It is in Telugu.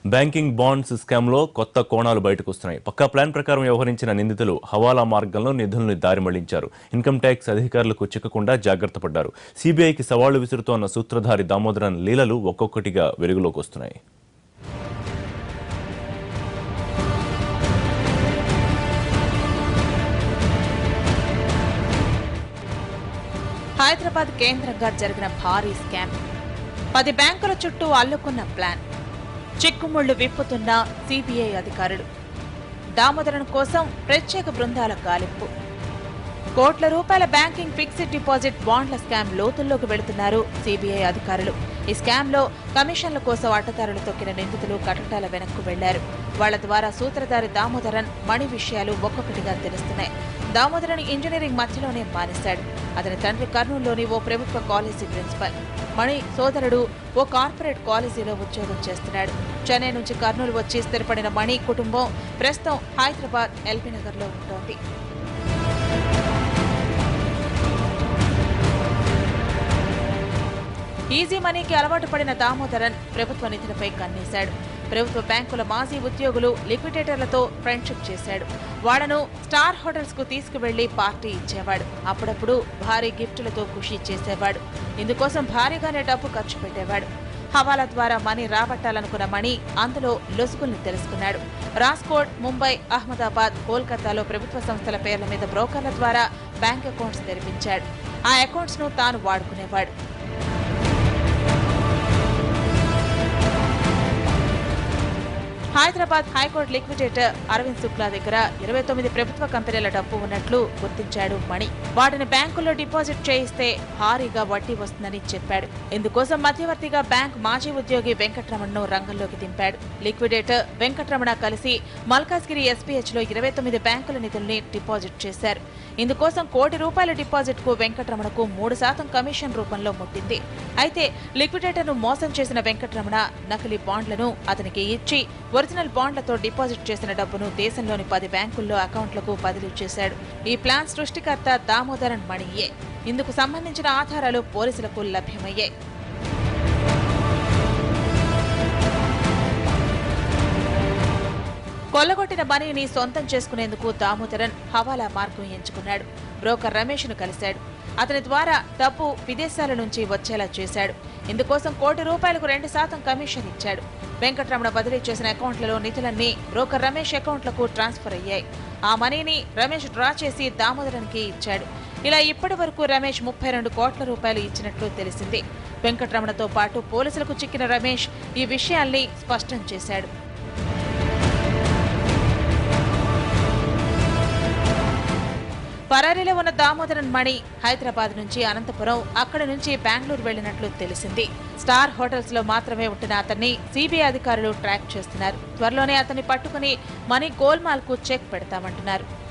బ్యాంకింగ్ బాండ్స్ స్కామ్లో కొత్త కోణాలు బయటకు వస్తున్నాయి పక్కా ప్లాన్ ప్రకారం వ్యవహరించిన నిందితులు హవాలా మార్గంలో నిధులను దారి మళ్లించారు ఇన్కమ్ ట్యాక్స్ అధికారులకు చిక్కకుండా జాగ్రత్త పడ్డారు సీబీఐకి సవాళ్లు విసురుతోన్న సూత్రధారి దామోదరన్ లీలలు ఒక్కొక్కటిగా వెలుగులోకి వస్తున్నాయి హైదరాబాద్ కేంద్రంగా జరిగిన భారీ స్కామ్ పది బ్యాంకుల చుట్టూ అల్లుకున్న ప్లాన్ చిక్కుముళ్లు విప్పుతున్న సిబిఐ అధికారులు దామోదరన్ కోసం ప్రత్యేక బృందాల గాలింపు కోట్ల రూపాయల బ్యాంకింగ్ ఫిక్స్డ్ డిపాజిట్ బాండ్ల స్కామ్ లోతుల్లోకి వెళుతున్నారు సిబిఐ అధికారులు ఈ స్కామ్ లో కమిషన్ల కోసం అడ్డదారులు తొక్కిన నిందితులు కటకటాల వెనక్కు వెళ్లారు వాళ్ల ద్వారా సూత్రధారి దామోదరన్ మణి విషయాలు ఒక్కొక్కటిగా తెలుస్తున్నాయి దామోదరన్ ఇంజనీరింగ్ మధ్యలోనే మానేశాడు అతని తండ్రి కర్నూలులోని ఓ ప్రభుత్వ కాలేజీ ప్రిన్సిపల్ మణి సోదరుడు ఓ కార్పొరేట్ కాలేజీలో ఉద్యోగం చేస్తున్నాడు చెన్నై నుంచి కర్నూలు వచ్చి స్థిరపడిన మణి కుటుంబం ప్రస్తుతం హైదరాబాద్ ఎల్బీ నగర్లో ఉంటోంది ఈజీ మనీకి అలవాటు పడిన దామోదరన్ ప్రభుత్వ నిధులపై కన్నేశాడు ప్రభుత్వ బ్యాంకుల మాజీ ఉద్యోగులు లిక్విడేటర్లతో ఫ్రెండ్షిప్ చేశాడు వాళ్లను స్టార్ హోటల్స్ కు తీసుకువెళ్లి పార్టీ ఇచ్చేవాడు అప్పుడప్పుడు భారీ గిఫ్టులతో ఖుషి చేసేవాడు ఇందుకోసం భారీగానే డబ్బు ఖర్చు పెట్టేవాడు హవాలా ద్వారా మనీ రాబట్టాలనుకున్న మణి అందులో లొసుగుల్ని తెలుసుకున్నాడు రాస్కోట్ ముంబై అహ్మదాబాద్ కోల్కతాలో ప్రభుత్వ సంస్థల పేర్ల మీద బ్రోకర్ల ద్వారా బ్యాంక్ అకౌంట్స్ తెరిపించాడు ఆ అకౌంట్స్ ను తాను వాడుకునేవాడు హైదరాబాద్ హైకోర్టు లిక్విడేటర్ అరవింద్ శుక్లా దగ్గర ఇరవై తొమ్మిది ప్రభుత్వ కంపెనీల డబ్బు ఉన్నట్లు గుర్తించాడు మణి వాటిని బ్యాంకుల్లో డిపాజిట్ చేయిస్తే భారీగా వడ్డీ వస్తుందని చెప్పాడు ఇందుకోసం మధ్యవర్తిగా బ్యాంక్ మాజీ ఉద్యోగి వెంకటరమణను రంగంలోకి దింపాడు లిక్విడేటర్ వెంకటరమణ కలిసి మల్కాజ్గిరి ఎస్పీహెచ్ లో ఇరవై తొమ్మిది బ్యాంకుల నిధుల్ని డిపాజిట్ చేశారు ఇందుకోసం కోటి రూపాయల డిపాజిట్ కు వెంకటరమణకు మూడు శాతం కమిషన్ రూపంలో ముట్టింది అయితే లిక్విడేటర్ ను మోసం చేసిన వెంకటరమణ నకిలీ బాండ్లను అతనికి ఇచ్చి ఒరిజినల్ బాండ్లతో డిపాజిట్ చేసిన డబ్బును దేశంలోని పది బ్యాంకుల్లో అకౌంట్లకు బదిలీ చేశాడు ఈ ప్లాన్ సృష్టికర్త దామోదరన్ మణియే ఇందుకు సంబంధించిన ఆధారాలు పోలీసులకు లభ్యమయ్యాయి కొల్లగొట్టిన మనీని సొంతం చేసుకునేందుకు దామోదరన్ హవాలా మార్గం ఎంచుకున్నాడు బ్రోకర్ రమేష్ ను కలిశాడు అతని ద్వారా డబ్బు విదేశాల నుంచి వచ్చేలా చేశాడు ఇందుకోసం కోటి రూపాయలకు రెండు శాతం కమిషన్ ఇచ్చాడు వెంకటరమణ బదిలీ చేసిన అకౌంట్లలో నిధులన్నీ బ్రోకర్ రమేష్ అకౌంట్లకు ట్రాన్స్ఫర్ అయ్యాయి ఆ మనీని రమేష్ డ్రా చేసి దామోదరన్కి ఇచ్చాడు ఇలా ఇప్పటి వరకు రమేష్ ముప్పై రెండు కోట్ల రూపాయలు ఇచ్చినట్లు తెలిసింది వెంకటరమణతో పాటు పోలీసులకు చిక్కిన రమేష్ ఈ విషయాల్ని స్పష్టం చేశాడు పరారీలో ఉన్న దామోదరన్ మణి హైదరాబాద్ నుంచి అనంతపురం అక్కడి నుంచి బెంగళూరు వెళ్లినట్లు తెలిసింది స్టార్ హోటల్స్ లో మాత్రమే ఉంటున్న అతన్ని సిబిఐ అధికారులు ట్రాక్ చేస్తున్నారు త్వరలోనే అతన్ని పట్టుకుని మణి గోల్మాల్ కు చెక్ పెడతామంటున్నారు